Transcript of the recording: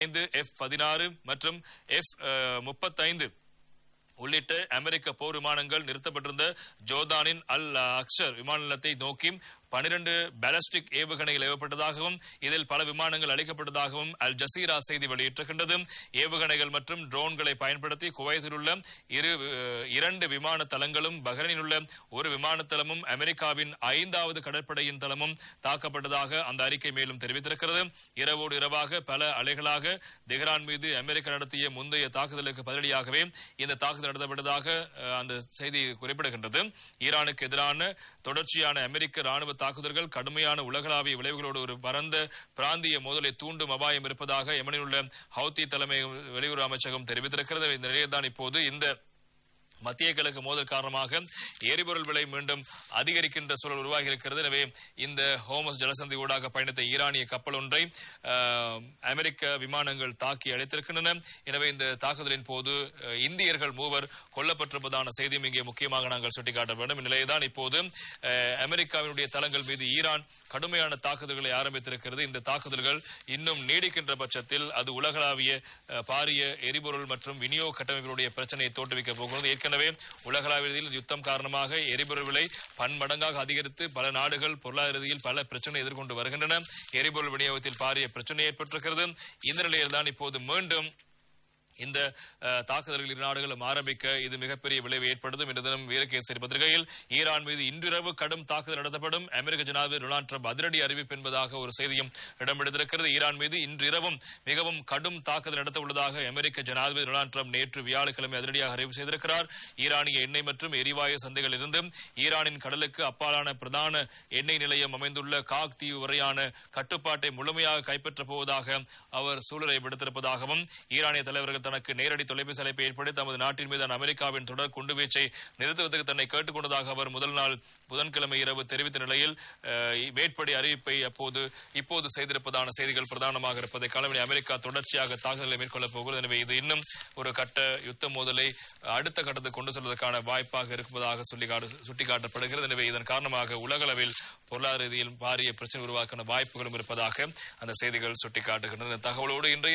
ஐந்து எஃப் பதினாறு மற்றும் எஃப் முப்பத்தைந்து உள்ளிட்ட அமெரிக்க போர் விமானங்கள் நிறுத்தப்பட்டிருந்த ஜோர்தானின் அல் அக்ஷர் விமான நிலையத்தை நோக்கி பனிரெண்டு பாலஸ்டிக் ஏவுகணைகள் ஏவப்பட்டதாகவும் இதில் பல விமானங்கள் அளிக்கப்பட்டதாகவும் அல் ஜசீரா செய்தி வெளியிட்டிருக்கின்றது ஏவுகணைகள் மற்றும் ட்ரோன்களை பயன்படுத்தி குவைத்தில் உள்ள இரு அஹ், இரண்டு விமான தளங்களும் பஹ்ரைனில் உள்ள ஒரு விமான தளமும் அமெரிக்காவின் ஐந்தாவது கடற்படையின் தளமும் தாக்கப்பட்டதாக அந்த அறிக்கை மேலும் தெரிவித்திருக்கிறது இரவோடு இரவாக பல அலைகளாக தெஹ்ரான் மீது அமெரிக்கா நடத்திய முந்தைய தாக்குதலுக்கு பதிலடியாகவே இந்த தாக்குதல் நடத்தப்பட்டதாக அஹ், அந்த செய்தி குறிப்பிடுகின்றது ஈரானுக்கு எதிரான தொடர்ச்சியான அமெரிக்க ராணுவ தாக்குதல்கள் கடுமையான உலகளாவிய விளைவுகளோடு ஒரு பரந்த பிராந்திய மோதலை தூண்டும் அபாயம் இருப்பதாக எமனில் உள்ள ஹவுத்தி தலைமை வெளியுறவு அமைச்சகம் தெரிவித்திருக்கிறது இந்த நிலையில்தான் இப்போது இந்த மத்திய கிழக்கு மோதல் காரணமாக எரிபொருள் விலை மீண்டும் அதிகரிக்கின்ற சூழல் உருவாகி இருக்கிறது எனவே இந்த ஹோமஸ் ஜலசந்தி ஊடாக பயணித்த ஈரானிய கப்பல் ஒன்றை அஹ், அமெரிக்க விமானங்கள் தாக்கி அழைத்திருக்கின்றன எனவே இந்த தாக்குதலின் போது அஹ், இந்தியர்கள் மூவர் கொல்லப்பட்டிருப்பதான செய்தியும் இங்கே முக்கியமாக நாங்கள் சுட்டிக்காட்ட வேண்டும் இந்நிலையில்தான் இப்போது அஹ், அமெரிக்காவினுடைய தளங்கள் மீது ஈரான் கடுமையான தாக்குதல்களை ஆரம்பித்திருக்கிறது இந்த தாக்குதல்கள் இன்னும் நீடிக்கின்ற பட்சத்தில் அது உலகளாவிய அஹ், பாரிய எரிபொருள் மற்றும் விநியோக கட்டமைப்புடைய பிரச்சனையை தோற்றுவிக்க போகிறது ஏற்கனவே உலகளாவிய ரீதியில் யுத்தம் காரணமாக எரிபொருள் விலை பன்மடங்காக அதிகரித்து பல நாடுகள் பொருளாதார ரீதியில் பல பிரச்சனை எதிர்கொண்டு வருகின்றன எரிபொருள் விநியோகத்தில் பாரிய பிரச்சனை ஏற்பட்டிருக்கிறது இந்த நிலையில்தான் இப்போது மீண்டும் இந்த அஹ், தாக்குதல்கள் இரு நாடுகளும் ஆரம்பிக்க இது மிகப்பெரிய விளைவை ஏற்படுத்தும் இன்று தினம் வீரகேசரி பத்திரிகையில் ஈரான் மீது இன்றிரவு கடும் தாக்குதல் நடத்தப்படும் அமெரிக்க ஜனாதிபதி டொனால்ட் ட்ரம்ப் அதிரடி அறிவிப்பு என்பதாக ஒரு செய்தியும் இடம்பெடுத்திருக்கிறது ஈரான் மீது இன்று இரவும் மிகவும் கடும் தாக்குதல் நடத்த உள்ளதாக அமெரிக்க ஜனாதிபதி டொனால்ட் ட்ரம்ப் நேற்று வியாழக்கிழமை அதிரடியாக அறிவிப்பு செய்திருக்கிறார் ஈரானிய எண்ணெய் மற்றும் எரிவாயு சந்தைகள் இருந்து ஈரானின் கடலுக்கு அப்பாலான பிரதான எண்ணெய் நிலையம் அமைந்துள்ள காக் தீவு வரையான கட்டுப்பாட்டை முழுமையாக கைப்பற்றப் போவதாக அவர் சூழலை விடுத்திருப்பதாகவும் ஈரானிய தலைவர்கள் தனக்கு நேரடி தொலைபேசி அழைப்பை ஏற்படுத்தி தமது நாட்டின் மீதான அமெரிக்காவின் தொடர் குண்டுவீச்சை நிறுத்துவதற்கு தன்னை கேட்டுக் கொண்டதாக அவர் முதல் நாள் புதன்கிழமை இரவு தெரிவித்த நிலையில் அஹ், மேற்படி அறிவிப்பை அப்போது இப்போது செய்திருப்பதான செய்திகள் பிரதானமாக இருப்பதை காலவழி அமெரிக்கா தொடர்ச்சியாக தாக்குதலை மேற்கொள்ளப் போகிறது எனவே இது இன்னும் ஒரு கட்ட யுத்த மோதலை அடுத்த கட்டத்துக்கு கொண்டு செல்வதற்கான வாய்ப்பாக இருப்பதாக சொல்லி சுட்டிக்காட்டப்படுகிறது எனவே இதன் காரணமாக உலகளவில் பொருளாதார ரீதியில் பாரிய பிரச்சனை உருவாக்கான வாய்ப்புகளும் இருப்பதாக அந்த செய்திகள் சுட்டிக்காட்டுகின்றன இந்த தகவலோடு இன்றைய